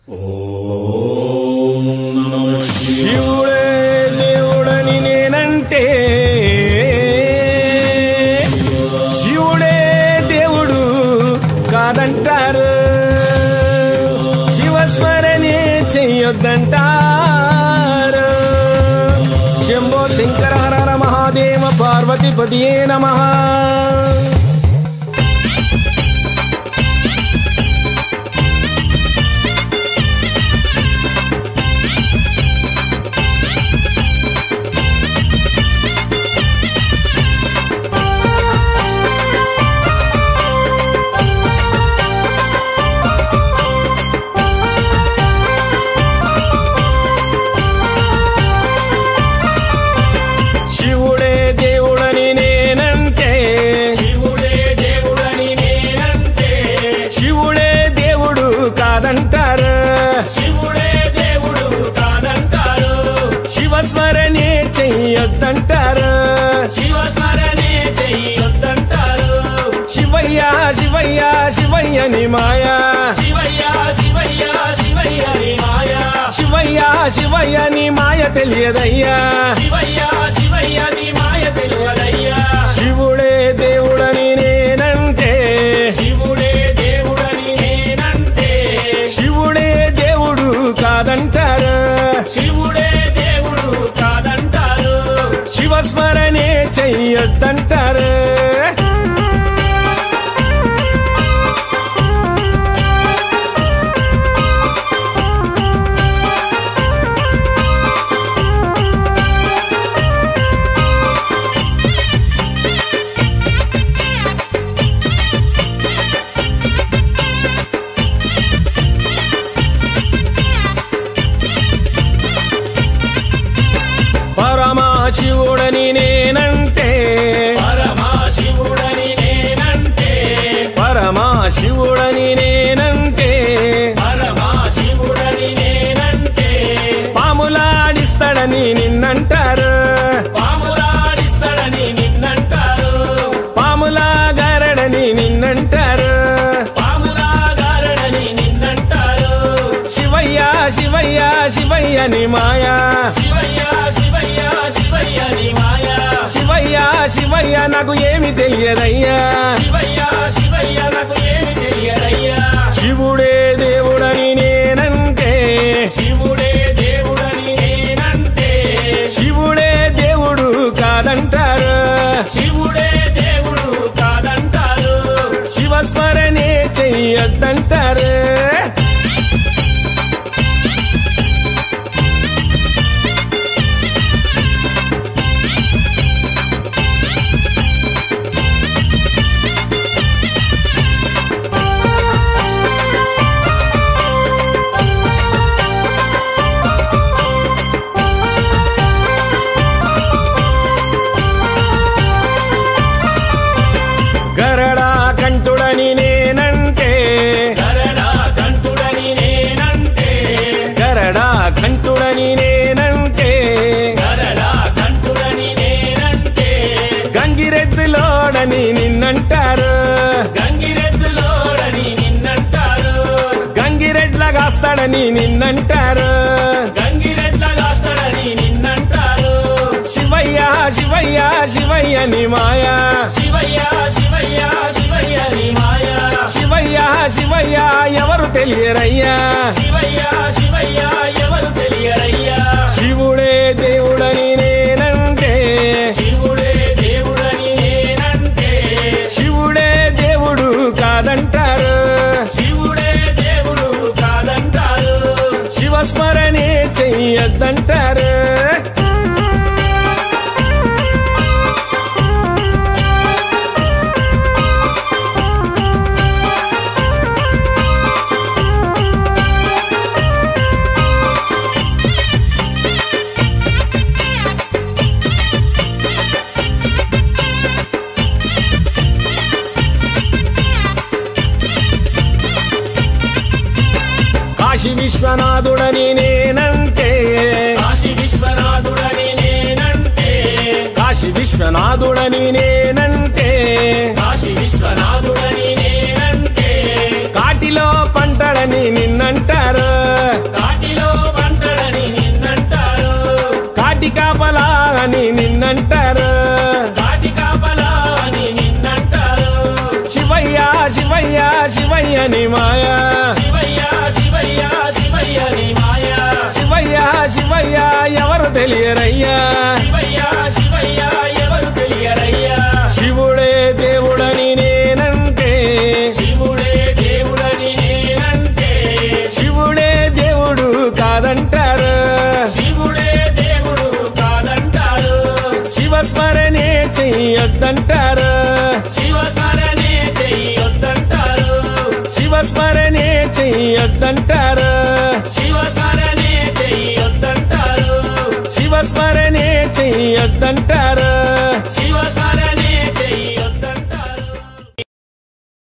శివుడే దేవుడని నేనంటే శివుడే దేవుడు కాదంటారు శివస్మరణే చెయ్యొద్దంటారు శంభో శంకర హర హర మహాదేవ పార్వతిపతియే నమః శివుడే దేవుడని నేనంటే శివుడే దేవుడని నేనంటే శివుడే దేవుడు కాదంటారు శివుడే దేవుడు కాదంటారు శివస్మరణే చెయ్యొద్దంటారు శివస్మరణే చెయ్యొద్దంటారు శివయ్య శివయ్య శివయ్యని మాయా శివయ్య శివయ్య శివయ్య నీ మాయ శివయ్య శివయ్యని మాయ తెలియదయ్యా శివయ్య శివయ్య నీ మాయ తెలియదయ్యా శివుడే దేవుడని నేనంటే శివుడే దేవుడని నేనంటే శివుడే దేవుడు కాదంటారు శివుడే దేవుడు కాదంటారు శివస్మరణే చెయ్యొద్దంటారు పరమాశివుడని నేనంటే పరమాశివుడని నేనంటే పరమాశివుడని నేనంటే పరమాశివుడని నేనంటే పాములాడిస్తాడని నిన్నంటారు పాములాడిస్తాడని నిన్నంటారు పాములాగారడని నిన్నంటారు పాములాగారడని నిన్నంటారు శివయ్య శివయ్య శివయ్యని మాయా శివయ్య శివయ్య శివయ్య నీ మాయ శివయ్య శివయ్య నాకు ఏమి తెలియదయ్యా శివయ్య శివయ్య నాకు ఏమి తెలియదయ్యా శివుడే దేవుడని నేనంటే శివుడే దేవుడని నేనంటే శివుడే దేవుడు కాదంటారు శివుడే దేవుడు కాదంటారు శివస్మరణే చెయ్యొద్దంటారు గరడా కంటుడని నేనంటే గరడా కంటుడని నేనంటే గరడా కంటుడని నేనంటే గరడా కంటుడని నేనంటే గంగిరెద్దులోడని నిన్నంటారు గంగిరెద్దులోడని నిన్నంటారు గంగిరెడ్లగాస్తాడని నిన్నంటారు గంగిరెద్ల కాస్తాడని నిన్నంటారు శివయ్య శివయ్య శివయ్యని మాయా శివయ్య శివయ్య శివయ్య నీ మాయ శివయ్య శివయ్య ఎవరు తెలియరయ్యా శివయ్య శివయ్య ఎవరు తెలియరయ్యా శివుడే దేవుడని నేనంటే శివుడే దేవుడని నేనంటే శివుడే దేవుడు కాదంటారు శివుడే దేవుడు కాదంటారు శివస్మరణే చెయ్యొద్దంటారు కాశీ విశ్వనాథుడని నేనంటే కాశీ విశ్వనాథుడని నేనంటే కాశీ విశ్వనాథుడని నేనంటే కాశీ విశ్వనాథుడని నేనంటే కాటిలో పంటడని నిన్నంటారు శివయ్య నీ మాయా శివయ్య శివయ్య శివయ్య నీ మాయా శివయ్య శివయ్య ఎవరు తెలియరయ్యా శివయ్య శివయ్య ఎవరు తెలియరయ్యా శివుడే దేవుడని నేనంటే శివుడే దేవుడని నేనంటే శివుడే దేవుడు కాదంటారు శివుడే దేవుడు కాదంటారు శివస్మరణే చెయ్యొద్దంటారు శివస్మరణే చెయ్యొద్దంటారు శివస్మరణే చెయ్యొద్దంటారు శివస్మరణే చెయ్యొద్దంటారు శివస్మరణే చెయ్యొద్దంటారు శివస్మరణే